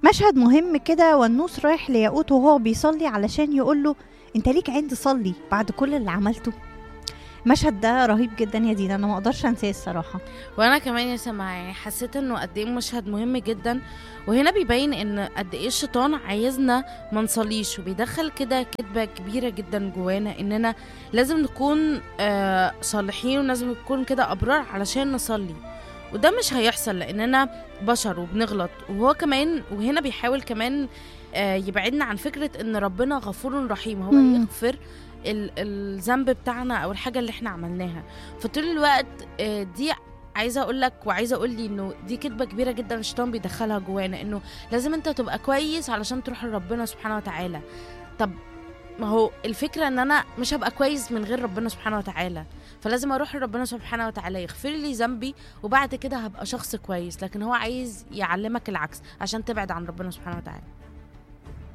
مشهد مهم كده والنوس رايح لياقوت وهو بيصلي علشان يقول له انت ليك عند صلي بعد كل اللي عملته المشهد ده رهيب جدا يا دينا انا ما اقدرش انساه الصراحه وانا كمان يا سما يعني حسيت انه قد ايه مشهد مهم جدا وهنا بيبين ان قد ايه الشيطان عايزنا ما نصليش وبيدخل كده كذبه كبيره جدا جوانا اننا لازم نكون آه صالحين ولازم نكون كده ابرار علشان نصلي وده مش هيحصل لاننا بشر وبنغلط وهو كمان وهنا بيحاول كمان آه يبعدنا عن فكره ان ربنا غفور رحيم هو مم. يغفر ال- الذنب بتاعنا او الحاجه اللي احنا عملناها فطول الوقت آه، دي عايزه اقول لك وعايزه اقول لي انه دي كذبه كبيره جدا الشيطان بيدخلها جوانا انه لازم انت تبقى كويس علشان تروح لربنا سبحانه وتعالى طب ما هو الفكره ان انا مش هبقى كويس من غير ربنا سبحانه وتعالى فلازم اروح لربنا سبحانه وتعالى يغفر لي ذنبي وبعد كده هبقى شخص كويس لكن هو عايز يعلمك العكس عشان تبعد عن ربنا سبحانه وتعالى